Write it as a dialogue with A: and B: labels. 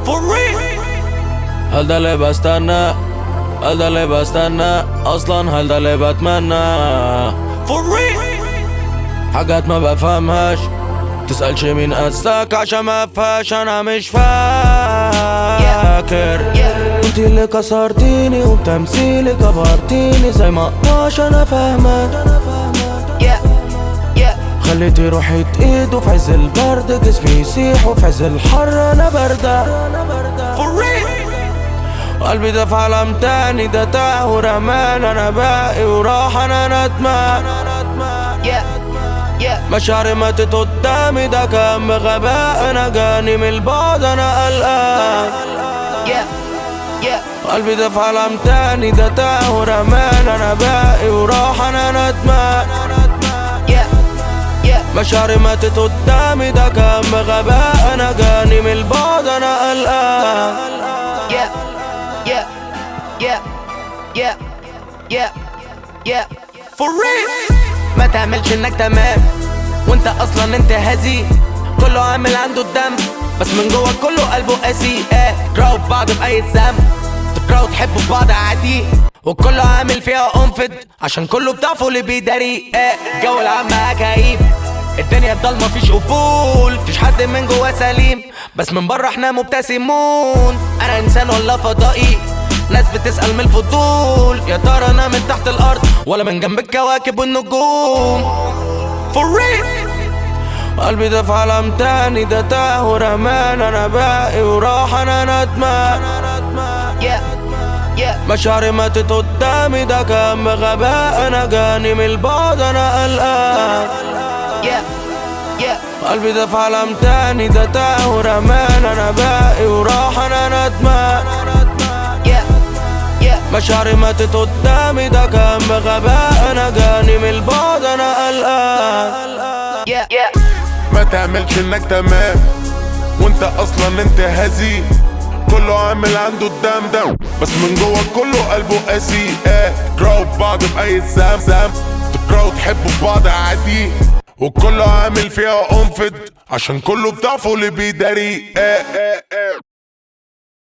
A: For real
B: هل ده اللي بستنى هل ده اللي بستنى اصلا هل ده اللي بتمنى
A: For real
B: حاجات ما بفهمهاش تسألش مين قساك عشان ما فيهاش انا مش فاكر انت اللي كسرتيني وبتمثيلي كبرتيني زي ما اقدرش انا فاهمك
A: Yeah Yeah
B: خليتي روحي تقيد وفي عز البرد جسمي يسيح وفي عز الحر انا باردة
A: For real
B: قلبي ده في عالم تاني ده تاه ورمان انا باقي وراح انا ندمان
A: Yeah Yeah
B: مشاعري ماتت قدامي ده كان بغباء انا جاني من البعد انا قلقان
A: Yeah Yeah
B: قلبي ده في عالم تاني ده تاه ورمان انا باقي وراح انا ندمان
A: Yeah Yeah
B: مشاعري ماتت قدامي ده كان بغباء انا جاني من البعد انا قلقان
A: Yeah Yeah Yeah Yeah Yeah Yeah For real
B: ما تعملش انك تمام وانت اصلا انت هزي كله عامل عنده الدم بس من جوه كله قلبه قاسي اه تكرهوا في بعض باي ذنب تكرهوا تحبوا في بعض عادي وكله عامل فيها انفض عشان كله بتعرفوا اللي بيداري اه الجو العام معاه كئيب الدنيا الضلمة مفيش قبول مفيش حد من جواه سليم بس من بره احنا مبتسمون انا انسان ولا فضائي ناس بتسأل من الفضول يا ترى انا من تحت الارض ولا من جنب الكواكب والنجوم
A: For real
B: قلبي ده في عالم تاني ده تاه ورمان انا باقي وراح انا ندمان
A: Yeah Yeah
B: مشاعري ماتت قدامي ده كان بغباء انا جاني من البعد انا قلقان
A: Yeah Yeah
B: قلبي ده في عالم تاني ده تاه ورمان انا باقي وراح انا ندمان
A: Yeah Yeah
B: مشاعري ماتت قدامي ده كان بغباء انا جاني من البعد انا قلقان
A: Yeah Yeah
C: ما تعملش انك تمام وانت اصلا انت هزي كله عامل عنده الدم ده بس من جوه كله قلبه قاسي اه تكرهوا في بعض باي زام زام تكرهوا تحبوا في بعض عادي وكله عامل فيها انفض عشان كله بضعفه اللي بيداري اه اه اه